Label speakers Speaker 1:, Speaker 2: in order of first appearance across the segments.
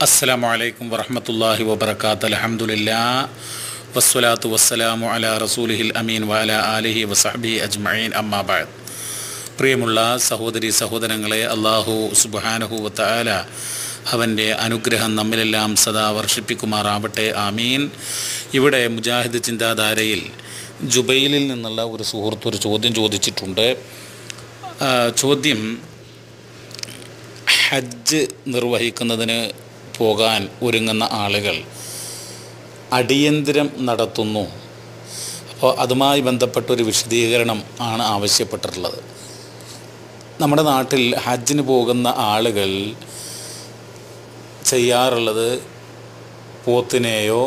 Speaker 1: അസ്സലാമു അലൈക്കും വറഹമത്തല്ലാഹി വബർക്കാത്ത് അലഹമുല്ലാ വസ്സലാത്തു വസ്സലാമു അല റസൂലിഹിൽ അമീൻ വാല ആലിഹി വസഹബി അജ്മഈൻ അമ്മാബാദ് പ്രിയമുള്ള സഹോദരി സഹോദരങ്ങളെ അള്ളാഹു സുബാനഹു വത്താല അവൻ്റെ അനുഗ്രഹം നമ്മിലെല്ലാം സദാ വർഷിപ്പിക്കുമാറാവട്ടെ ആമീൻ ഇവിടെ മുജാഹിദ് ചിന്താധാരയിൽ ജുബൈലിൽ നിന്നുള്ള ഒരു സുഹൃത്ത് ഒരു ചോദ്യം ചോദിച്ചിട്ടുണ്ട് ആ, ചോദ്യം ഹജ്ജ് നിർവഹിക്കുന്നതിന് പോകാൻ ഒരുങ്ങുന്ന ആളുകൾ അടിയന്തരം നടത്തുന്നു അപ്പോൾ അതുമായി ബന്ധപ്പെട്ട ഒരു വിശദീകരണം ആണ് ആവശ്യപ്പെട്ടിട്ടുള്ളത് നമ്മുടെ നാട്ടിൽ ഹജ്ജിന് പോകുന്ന ആളുകൾ ചെയ്യാറുള്ളത് പോത്തിനെയോ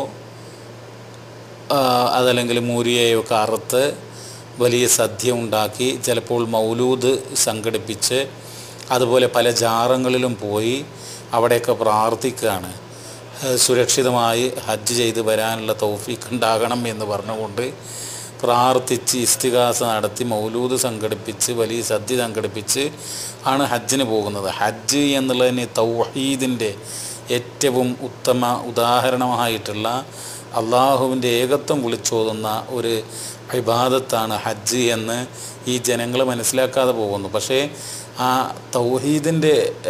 Speaker 1: ആ, അതല്ലെങ്കിൽ മൂരിയെയോ ഒക്കെ അറുത്ത് വലിയ സദ്യ ഉണ്ടാക്കി ചിലപ്പോൾ മൗലൂദ് സംഘടിപ്പിച്ച് അതുപോലെ പല ജാറങ്ങളിലും പോയി അവിടെയൊക്കെ പ്രാർത്ഥിക്കുകയാണ് ഏഹ് സുരക്ഷിതമായി ഹജ്ജ് ചെയ്ത് വരാനുള്ള തൗഫീഖ് ഉണ്ടാകണം എന്ന് പറഞ്ഞുകൊണ്ട് പ്രാർത്ഥിച്ച് ഇസ്തികാസ നടത്തി മൗലൂദ് സംഘടിപ്പിച്ച് വലിയ സദ്യ സംഘടിപ്പിച്ച് ആണ് ഹജ്ജിന് പോകുന്നത് ഹജ്ജ് എന്നുള്ളതിന് തൗഹീദിൻ്റെ ഏറ്റവും ഉത്തമ ഉദാഹരണമായിട്ടുള്ള അള്ളാഹുവിൻ്റെ ഏകത്വം വിളിച്ചോതുന്ന ഒരു ഇബാദത്താണ് ഹജ്ജ് എന്ന് ഈ ജനങ്ങൾ മനസ്സിലാക്കാതെ പോകുന്നു പക്ഷേ ആ തൗഹീദിൻ്റെ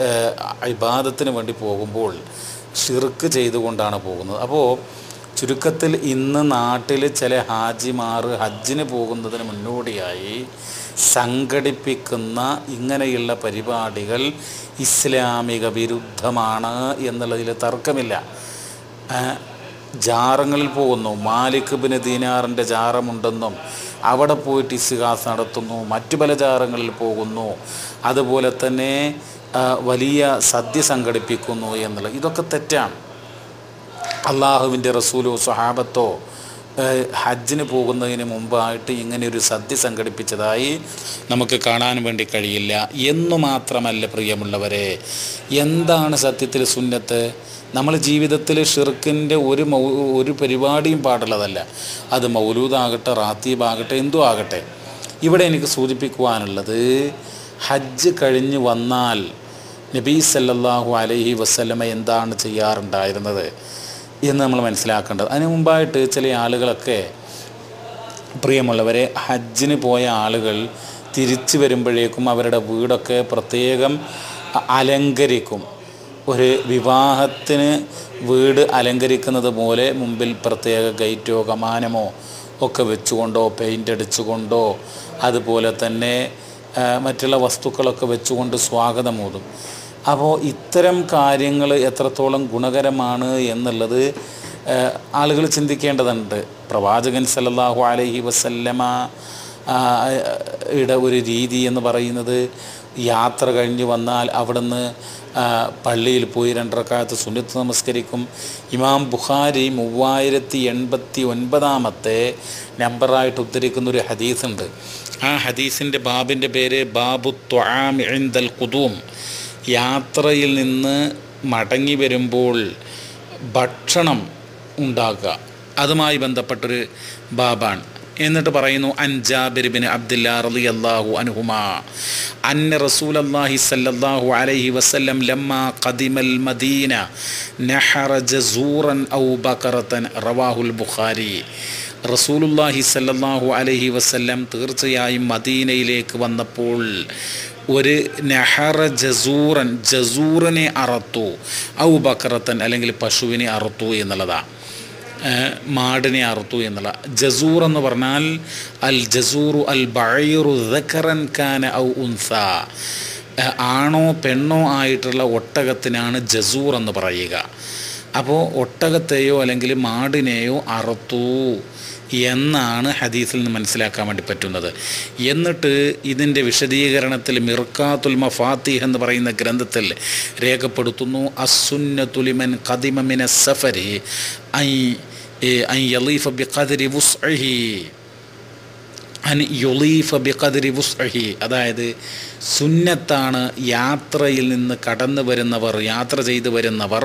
Speaker 1: ഇബാദത്തിന് വേണ്ടി പോകുമ്പോൾ ഷിർക്ക് ചെയ്തുകൊണ്ടാണ് പോകുന്നത് അപ്പോൾ ചുരുക്കത്തിൽ ഇന്ന് നാട്ടിൽ ചില ഹാജിമാർ ഹജ്ജിന് പോകുന്നതിന് മുന്നോടിയായി സംഘടിപ്പിക്കുന്ന ഇങ്ങനെയുള്ള പരിപാടികൾ ഇസ്ലാമിക വിരുദ്ധമാണ് എന്നുള്ളതിൽ തർക്കമില്ല ആ, ജാറങ്ങളിൽ പോകുന്നു മാലിക് ബിൻ ദീനാറിൻ്റെ ജാറമുണ്ടെന്നും അവിടെ പോയിട്ട് ഇസ്തിഹാസ് നടത്തുന്നു മറ്റു പല ജാറങ്ങളിൽ പോകുന്നു അതുപോലെ തന്നെ ആ, വലിയ സദ്യ സംഘടിപ്പിക്കുന്നു എന്നുള്ളത് ഇതൊക്കെ തെറ്റാണ് അള്ളാഹുവിൻ്റെ റസൂലോ സ്വഹാബത്തോ ഏഹ്, ഹജ്ജിന് പോകുന്നതിന് മുമ്പായിട്ട് ഇങ്ങനെ ഒരു സദ്യ സംഘടിപ്പിച്ചതായി നമുക്ക് കാണാൻ വേണ്ടി കഴിയില്ല എന്നു മാത്രമല്ല പ്രിയമുള്ളവരെ എന്താണ് സത്യത്തിൽ സുന്നത്ത് നമ്മൾ ജീവിതത്തിൽ ഷിർക്കിൻ്റെ ഒരു മൗ ഒരു പരിപാടിയും പാടുള്ളതല്ല അത് മൗലൂദാകട്ടെ റാത്തീബാകട്ടെ എന്തും ആകട്ടെ ഇവിടെ എനിക്ക് സൂചിപ്പിക്കുവാനുള്ളത് ഹജ്ജ് കഴിഞ്ഞ് വന്നാൽ നബീ സല്ലല്ലാഹു അലൈഹി വസല്ലമ എന്താണ് ചെയ്യാറുണ്ടായിരുന്നത് എന്ന് നമ്മൾ മനസ്സിലാക്കേണ്ടത് അതിന് മുമ്പായിട്ട് ചില ആളുകളൊക്കെ പ്രിയമുള്ളവരെ ഹജ്ജിന് പോയ ആളുകൾ തിരിച്ചു വരുമ്പോഴേക്കും അവരുടെ വീടൊക്കെ പ്രത്യേകം അ- അലങ്കരിക്കും ഒരു വിവാഹത്തിന് വീട് അലങ്കരിക്കുന്നത് പോലെ മുമ്പിൽ പ്രത്യേക ഗൈറ്റോ കമാനമോ ഒക്കെ വെച്ചുകൊണ്ടോ പെയിൻ്റ് അടിച്ചുകൊണ്ടോ അതുപോലെ തന്നെ ആ, മറ്റുള്ള വസ്തുക്കളൊക്കെ വെച്ചുകൊണ്ട് സ്വാഗതമൂതും അപ്പോൾ ഇത്തരം കാര്യങ്ങൾ എത്രത്തോളം ഗുണകരമാണ് എന്നുള്ളത് ഏഹ്, ആളുകൾ ചിന്തിക്കേണ്ടതുണ്ട് പ്രവാചകൻ സല്ലല്ലാഹു അലൈഹി വസല്ലമ ആ, യുടെ ഒരു രീതി എന്ന് പറയുന്നത് യാത്ര കഴിഞ്ഞ് വന്നാൽ അവിടുന്ന് ആ, പള്ളിയിൽ പോയി രണ്ടരക്കാലത്ത് സുന്നത്ത് നമസ്കരിക്കും ഇമാം ബുഖാരി മൂവായിരത്തി എൺപത്തി ഒൻപതാമത്തെ നമ്പറായിട്ട് ഉദ്ധരിക്കുന്ന ഒരു ഹദീസുണ്ട് ആ ഹദീസിൻ്റെ ബാബിൻ്റെ പേര് ബാബു ത്വാം ഇൻദൽ ഖുദൂം യാത്രയിൽ നിന്ന് മടങ്ങി വരുമ്പോൾ ഭക്ഷണം ഉണ്ടാക്കുക അതുമായി ബന്ധപ്പെട്ടൊരു ബാബാണ് എന്നിട്ട് പറയുന്നു അൻ ജാബിർ ബിൻ അബ്ദുല്ലാ റളിയല്ലാഹു അൻഹുമാ അന്ന റസൂലല്ലാഹി സല്ലല്ലാഹു അലൈഹി വസല്ലം ലമ്മ ഖദിമൽ മദീന നഹറ ജസൂറൻ ഔ ബക്കറത്തൻ റവാഹുൽ ബുഖാരി റസൂലുല്ലാഹി സല്ലല്ലാഹു അലൈഹി വസല്ലം തീർച്ചയായും മദീനയിലേക്ക് വന്നപ്പോൾ ഒരു നെഹറ ജസൂറൻ ജസൂറിനെ അറത്തു ഔ ബക്കറത്തൻ അല്ലെങ്കിൽ പശുവിനെ അറുത്തു എന്നുള്ളതാണ് ഏഹ് മാടിനെ അറുത്തു എന്നുള്ള ജസൂർ എന്ന് പറഞ്ഞാൽ അൽ ജസൂറു അൽ ബഴയുറു ദക്കറൻ കാന ഔ ഉൻസ ഏഹ് ആണോ പെണ്ണോ ആയിട്ടുള്ള ഒട്ടകത്തിനാണ് ജസൂർ എന്ന് പറയുക അപ്പോൾ ഒട്ടകത്തെയോ അല്ലെങ്കിൽ മാടിനെയോ അറുത്തു എന്നാണ് ഹദീസിൽ നിന്ന് മനസ്സിലാക്കാൻ വേണ്ടി പറ്റുന്നത് എന്നിട്ട് ഇതിൻ്റെ വിശദീകരണത്തിൽ മിർക്കാത്തുൽ മഫാത്തിഹ് എന്ന് പറയുന്ന ഗ്രന്ഥത്തിൽ രേഖപ്പെടുത്തുന്നു അസുന്നത്തുലിമൻ കദിമമിന സഫരി ഐ ഐ യലീഫ ബിഖദരി വുസ്അഹി അൻ യുലീഫ ബിഖദരി വുസ്അഹി അതായത് സുന്നത്താണ് യാത്രയിൽ നിന്ന് കടന്നു വരുന്നവർ യാത്ര ചെയ്തു വരുന്നവർ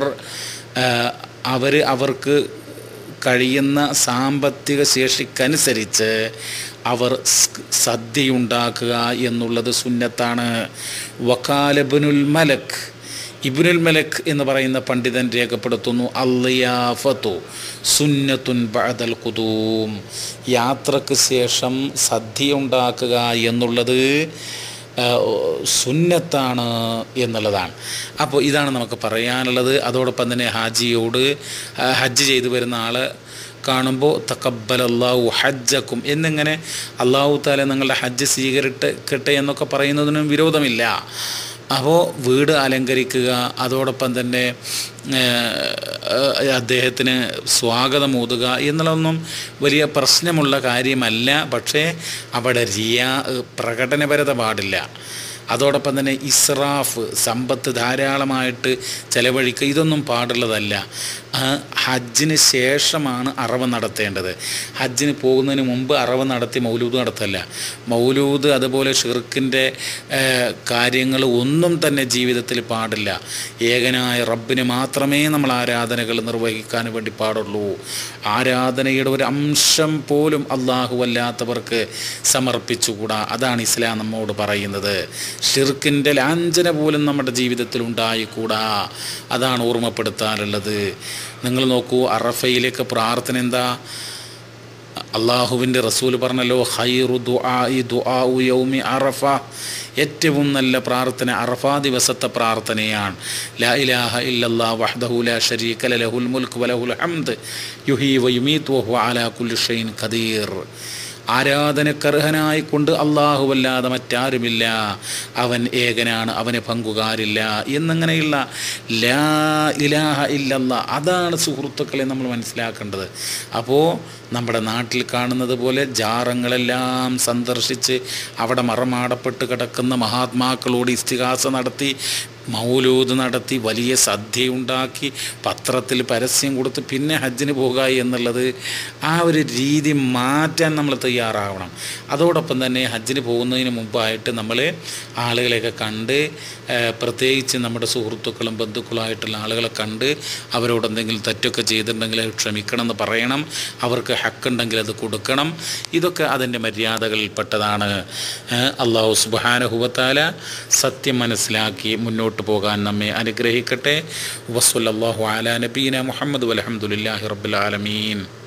Speaker 1: അവർ അവർക്ക് കഴിയുന്ന സാമ്പത്തിക ശേഷിക്കനുസരിച്ച് അവർ സ്- സദ്യയുണ്ടാക്കുക എന്നുള്ളത് സുന്നത്താണ് വക്കാലബുനുൽ മലക് ഇബ്നുൽ മലക് എന്ന് പറയുന്ന പണ്ഡിതൻ രേഖപ്പെടുത്തുന്നു അല്ലയാഫത്തു സുന്നത്തുൻ ബഅദൽ കുതൂം യാത്രക്ക് ശേഷം സദ്യ ഉണ്ടാക്കുക എന്നുള്ളത് ആ, സുന്നത്താണ് എന്നുള്ളതാണ് അപ്പോൾ ഇതാണ് നമുക്ക് പറയാനുള്ളത് അതോടൊപ്പം തന്നെ ഹാജിയോട് ആ, ഹജ്ജ് ചെയ്തു വരുന്ന ആൾ കാണുമ്പോൾ തക്കബൽ അള്ളാഹു ഹജ്ജക്കും എന്നിങ്ങനെ അള്ളാഹു താല നിങ്ങളുടെ ഹജ്ജ് സ്വീകരിക്കട്ടെ എന്നൊക്കെ പറയുന്നതിനും വിരോധമില്ല അപ്പോൾ വീട് അലങ്കരിക്കുക അതോടൊപ്പം തന്നെ ഏഹ്, അദ്ദേഹത്തിന് സ്വാഗതം ഊതുക എന്നുള്ളതൊന്നും വലിയ പ്രശ്നമുള്ള കാര്യമല്ല പക്ഷേ അവിടെ റിയ പ്രകടനപരത പാടില്ല അതോടൊപ്പം തന്നെ ഇസ്രാഫ് സമ്പത്ത് ധാരാളമായിട്ട് ചെലവഴിക്കുക ഇതൊന്നും പാടുള്ളതല്ല ആ, ഹജ്ജിന് ശേഷമാണ് അറവ് നടത്തേണ്ടത് ഹജ്ജിന് പോകുന്നതിന് മുമ്പ് അറവ് നടത്തി മൗലൂദ് നടത്തല്ല മൗലൂദ് അതുപോലെ ഷിർക്കിൻ്റെ കാര്യങ്ങൾ ഒന്നും തന്നെ ജീവിതത്തിൽ പാടില്ല ഏകനായ റബ്ബിന് മാത്രമേ നമ്മൾ ആരാധനകൾ നിർവഹിക്കാൻ വേണ്ടി പാടുള്ളൂ ആരാധനയുടെ ഒരു അംശം പോലും അള്ളാഹു അല്ലാത്തവർക്ക് സമർപ്പിച്ചുകൂടാ അതാണ് ഇസ്ലാം നമ്മോട് പറയുന്നത് ഷിർക്കിൻ്റെ ലാഞ്ചന പോലും നമ്മുടെ ജീവിതത്തിൽ ഉണ്ടായിക്കൂടാ അതാണ് ഓർമ്മപ്പെടുത്താനുള്ളത് നിങ്ങൾ നോക്കൂ അറഫയിലേക്ക് പ്രാർത്ഥന എന്താ അള്ളാഹുവിൻ്റെ റസൂൽ പറഞ്ഞല്ലോ ഹൈറു ദുആഇ ദുആഉ യൗമി അറഫ ഏറ്റവും നല്ല പ്രാർത്ഥന അറഫ ദിവസത്തെ പ്രാർത്ഥനയാണ് ലാ ഇലാഹ ഇല്ലല്ലാ വഹ്ദഹു ലാ ശരീക ലഹുൽ മുൽക്ക് വലഹുൽ ഹംദ് യുഹീ വയുമീത് വഹു അലാ കുല്ലി ഷൈൻ ഖദീർ ആരാധനക്കർഹനായി കൊണ്ട് അള്ളാഹുവല്ലാതെ മറ്റാരുമില്ല അവൻ ഏകനാണ് അവന് പങ്കുകാരില്ല എന്നിങ്ങനെയുള്ള ലാ ഇലാഹ ഇല്ലല്ല അതാണ് സുഹൃത്തുക്കളെ നമ്മൾ മനസ്സിലാക്കേണ്ടത് അപ്പോൾ നമ്മുടെ നാട്ടിൽ കാണുന്നത് പോലെ ജാറങ്ങളെല്ലാം സന്ദർശിച്ച് അവിടെ മറമാടപ്പെട്ട് കിടക്കുന്ന മഹാത്മാക്കളോട് ഇസ്തിഹാസ നടത്തി മൗലൂദ് നടത്തി വലിയ സദ്യയുണ്ടാക്കി പത്രത്തിൽ പരസ്യം കൊടുത്ത് പിന്നെ ഹജ്ജിന് പോകുക എന്നുള്ളത് ആ ഒരു രീതി മാറ്റാൻ നമ്മൾ തയ്യാറാവണം അതോടൊപ്പം തന്നെ ഹജ്ജിന് പോകുന്നതിന് മുമ്പായിട്ട് നമ്മൾ ആളുകളെയൊക്കെ കണ്ട് ഏഹ്, പ്രത്യേകിച്ച് നമ്മുടെ സുഹൃത്തുക്കളും ബന്ധുക്കളുമായിട്ടുള്ള ആളുകളെ കണ്ട് അവരോട് എന്തെങ്കിലും തെറ്റൊക്കെ ചെയ്തിട്ടുണ്ടെങ്കിൽ അത് ക്ഷമിക്കണം എന്ന് പറയണം അവർക്ക് ഹക്കുണ്ടെങ്കിൽ അത് കൊടുക്കണം ഇതൊക്കെ അതിൻ്റെ മര്യാദകളിൽപ്പെട്ടതാണ് ഏഹ്, അള്ളാഹു സുബാനഹുവത്താല സത്യം മനസ്സിലാക്കി മുന്നോട്ട് പോകാൻ നമ്മെ അനുഗ്രഹിക്കട്ടെ വസ്വല്ലാഹു അല നബീന മുഹമ്മദ് വലഹമുല്ലാഹി റബ്ബുൽ ആലമീൻ